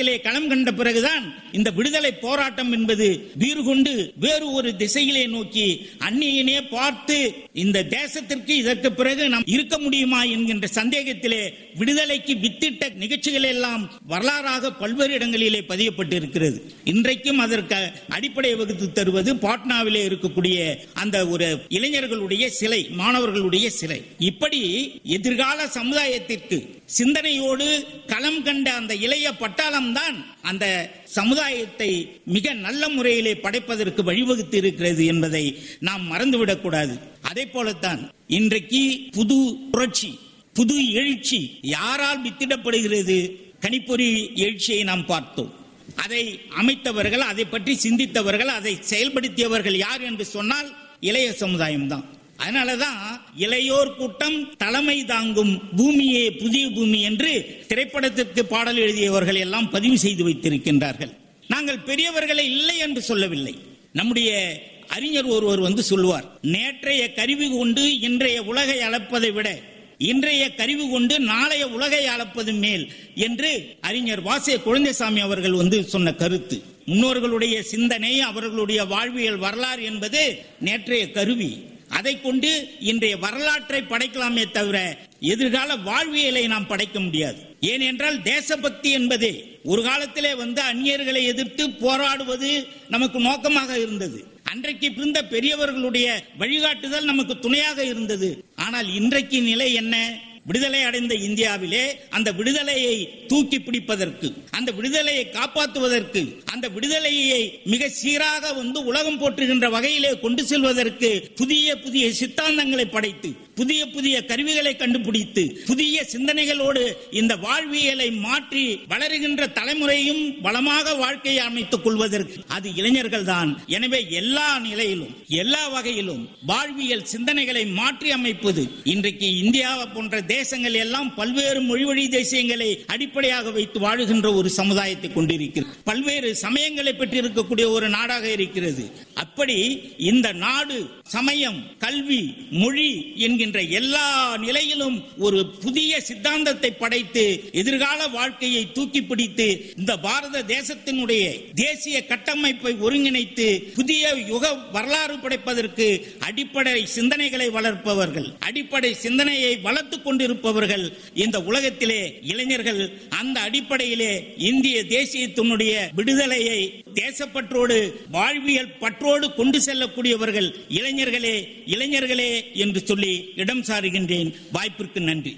களத்திலே களம் கண்ட பிறகுதான் இந்த விடுதலை போராட்டம் என்பது வீறு கொண்டு வேறு ஒரு திசையிலே நோக்கி அந்நியனே பார்த்து இந்த தேசத்திற்கு இதற்கு பிறகு நாம் இருக்க முடியுமா என்கின்ற சந்தேகத்திலே விடுதலைக்கு வித்திட்ட நிகழ்ச்சிகள் எல்லாம் வரலாறாக பல்வேறு இடங்களிலே பதியப்பட்டு இருக்கிறது இன்றைக்கும் அதற்கு அடிப்படை வகுத்து தருவது பாட்னாவிலே இருக்கக்கூடிய அந்த ஒரு இளைஞர்களுடைய சிலை மாணவர்களுடைய சிலை இப்படி எதிர்கால சமுதாயத்திற்கு சிந்தனையோடு களம் கண்ட அந்த இளைய பட்டாளம் தான் அந்த சமுதாயத்தை மிக நல்ல முறையிலே படைப்பதற்கு வழிவகுத்து இருக்கிறது என்பதை நாம் மறந்துவிடக் கூடாது அதே போலத்தான் இன்றைக்கு புது புரட்சி புது எழுச்சி யாரால் வித்திடப்படுகிறது கணிப்பொறி எழுச்சியை நாம் பார்த்தோம் அதை அமைத்தவர்கள் அதை பற்றி சிந்தித்தவர்கள் அதை செயல்படுத்தியவர்கள் யார் என்று சொன்னால் இளைய சமுதாயம்தான் அதனாலதான் இளையோர் கூட்டம் தலைமை தாங்கும் பூமியே புதிய பூமி என்று திரைப்படத்திற்கு பாடல் எழுதியவர்கள் எல்லாம் பதிவு செய்து வைத்திருக்கின்றார்கள் நாங்கள் பெரியவர்களை இல்லை என்று சொல்லவில்லை நம்முடைய அறிஞர் ஒருவர் வந்து சொல்லுவார் நேற்றைய கருவி கொண்டு இன்றைய உலகை அளப்பதை விட இன்றைய கருவி கொண்டு நாளைய உலகை அளப்பது மேல் என்று அறிஞர் வாசே குழந்தைசாமி அவர்கள் வந்து சொன்ன கருத்து முன்னோர்களுடைய சிந்தனை அவர்களுடைய வாழ்வியல் வரலாறு என்பது நேற்றைய கருவி அதை கொண்டு இன்றைய வரலாற்றை படைக்கலாமே தவிர எதிர்கால வாழ்வியலை நாம் படைக்க முடியாது ஏனென்றால் தேசபக்தி என்பது ஒரு காலத்திலே வந்து அந்நியர்களை எதிர்த்து போராடுவது நமக்கு நோக்கமாக இருந்தது அன்றைக்கு இருந்த பெரியவர்களுடைய வழிகாட்டுதல் நமக்கு துணையாக இருந்தது ஆனால் இன்றைக்கு நிலை என்ன விடுதலை அடைந்த இந்தியாவிலே அந்த விடுதலையை தூக்கி பிடிப்பதற்கு அந்த விடுதலையை காப்பாற்றுவதற்கு அந்த விடுதலையை மிக சீராக வந்து உலகம் போற்றுகின்ற வகையிலே கொண்டு செல்வதற்கு புதிய புதிய சித்தாந்தங்களை படைத்து புதிய புதிய கருவிகளை கண்டுபிடித்து புதிய சிந்தனைகளோடு இந்த வாழ்வியலை மாற்றி வளருகின்ற தலைமுறையும் வளமாக வாழ்க்கையை அமைத்துக் கொள்வதற்கு அது இளைஞர்கள் தான் எனவே எல்லா நிலையிலும் எல்லா வகையிலும் வாழ்வியல் சிந்தனைகளை மாற்றி அமைப்பது இன்றைக்கு இந்தியா போன்ற தேசங்கள் எல்லாம் பல்வேறு மொழிவழி தேசியங்களை அடிப்படையாக வைத்து வாழுகின்ற ஒரு சமுதாயத்தை கொண்டிருக்கிறது பல்வேறு சமயங்களை பெற்றிருக்கக்கூடிய ஒரு நாடாக இருக்கிறது அப்படி இந்த நாடு சமயம் கல்வி மொழி என்கின்ற எல்லா நிலையிலும் ஒரு புதிய சித்தாந்தத்தை படைத்து எதிர்கால வாழ்க்கையை தூக்கி பிடித்து இந்த பாரத தேசத்தினுடைய தேசிய கட்டமைப்பை ஒருங்கிணைத்து புதிய யுக வரலாறு படைப்பதற்கு அடிப்படை சிந்தனைகளை வளர்ப்பவர்கள் அடிப்படை சிந்தனையை வளர்த்துக் கொண்டிருப்பவர்கள் இந்த உலகத்திலே இளைஞர்கள் அந்த அடிப்படையிலே இந்திய தேசியத்தினுடைய விடுதலையை தேசப்பற்றோடு வாழ்வியல் பற்றோடு கொண்டு செல்லக்கூடியவர்கள் இளைஞர்களே இளைஞர்களே என்று சொல்லி இடம் சாருகின்றேன் வாய்ப்பிற்கு நன்றி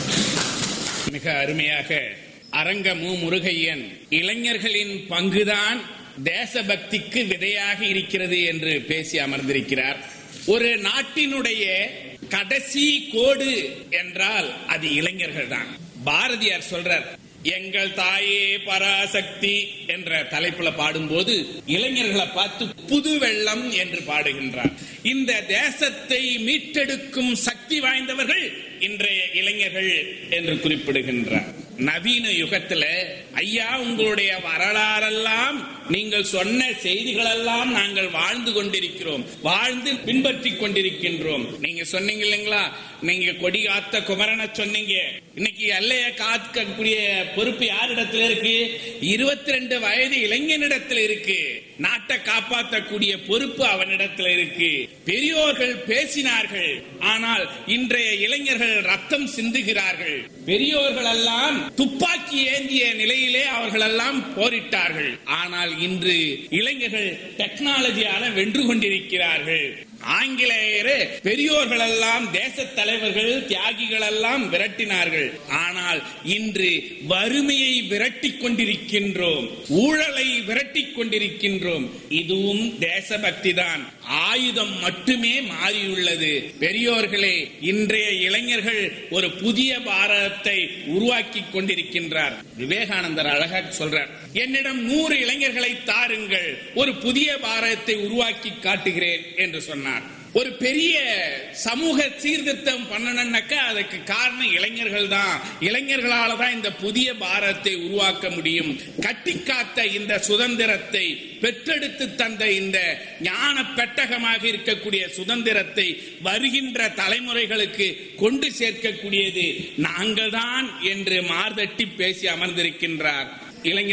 மிக அருமையாக அரங்க மு முருகையன் இளைஞர்களின் பங்குதான் தேசபக்திக்கு விதையாக இருக்கிறது என்று பேசி அமர்ந்திருக்கிறார் ஒரு நாட்டினுடைய கடைசி கோடு என்றால் அது இளைஞர்கள் தான் பாரதியார் சொல்றார் எங்கள் தாயே பராசக்தி என்ற தலைப்புல பாடும்போது இளைஞர்களை பார்த்து புது வெள்ளம் என்று பாடுகின்றார் இந்த தேசத்தை மீட்டெடுக்கும் சக்தி வாய்ந்தவர்கள் இன்றைய இளைஞர்கள் என்று குறிப்பிடுகின்றார் நவீன யுகத்துல ஐயா உங்களுடைய வரலாறெல்லாம் நீங்கள் சொன்ன செய்திகளெல்லாம் நாங்கள் வாழ்ந்து கொண்டிருக்கிறோம் வாழ்ந்து பின்பற்றி கொண்டிருக்கின்றோம் நீங்க சொன்னீங்க இல்லைங்களா நீங்க கொடி காத்த குமரனை சொன்னீங்க இன்னைக்கு எல்லைய காக்கக்கூடிய பொறுப்பு யாரிடத்துல இருக்கு இருபத்தி ரெண்டு வயது இளைஞனிடத்துல இருக்கு நாட்டை காப்பாற்றக்கூடிய பொறுப்பு அவனிடத்துல இருக்கு பெரியோர்கள் பேசினார்கள் ஆனால் இன்றைய இளைஞர்கள் ரத்தம் சிந்துகிறார்கள் பெரியோர்கள் எல்லாம் துப்பாக்கி ஏந்திய நிலையிலே அவர்கள் எல்லாம் போரிட்டார்கள் ஆனால் இன்று இளைஞர்கள் டெக்னாலஜியால வென்று கொண்டிருக்கிறார்கள் ஆங்கிலேயரே பெரியோர்கள் எல்லாம் தேச தலைவர்கள் தியாகிகள் எல்லாம் விரட்டினார்கள் ஆனால் இன்று வறுமையை விரட்டி கொண்டிருக்கின்றோம் ஊழலை விரட்டி கொண்டிருக்கின்றோம் இதுவும் தேசபக்தி தான் ஆயுதம் மட்டுமே மாறியுள்ளது பெரியோர்களே இன்றைய இளைஞர்கள் ஒரு புதிய பாரதத்தை உருவாக்கி கொண்டிருக்கின்றார் விவேகானந்தர் அழகாக சொல்றார் என்னிடம் நூறு இளைஞர்களை தாருங்கள் ஒரு புதிய பாரதத்தை உருவாக்கி காட்டுகிறேன் என்று சொன்னார் ஒரு பெரிய சமூக சீர்திருத்தம் பண்ணணும்னாக்கா அதுக்கு காரணம் இளைஞர்கள் தான் இளைஞர்களால தான் இந்த புதிய பாரதத்தை உருவாக்க முடியும் கட்டி காத்த இந்த சுதந்திரத்தை பெற்றெடுத்து தந்த இந்த ஞான பெட்டகமாக இருக்கக்கூடிய சுதந்திரத்தை வருகின்ற தலைமுறைகளுக்கு கொண்டு சேர்க்கக்கூடியது நாங்கள் தான் என்று மார்தட்டி பேசி அமர்ந்திருக்கின்றார் இளைஞர்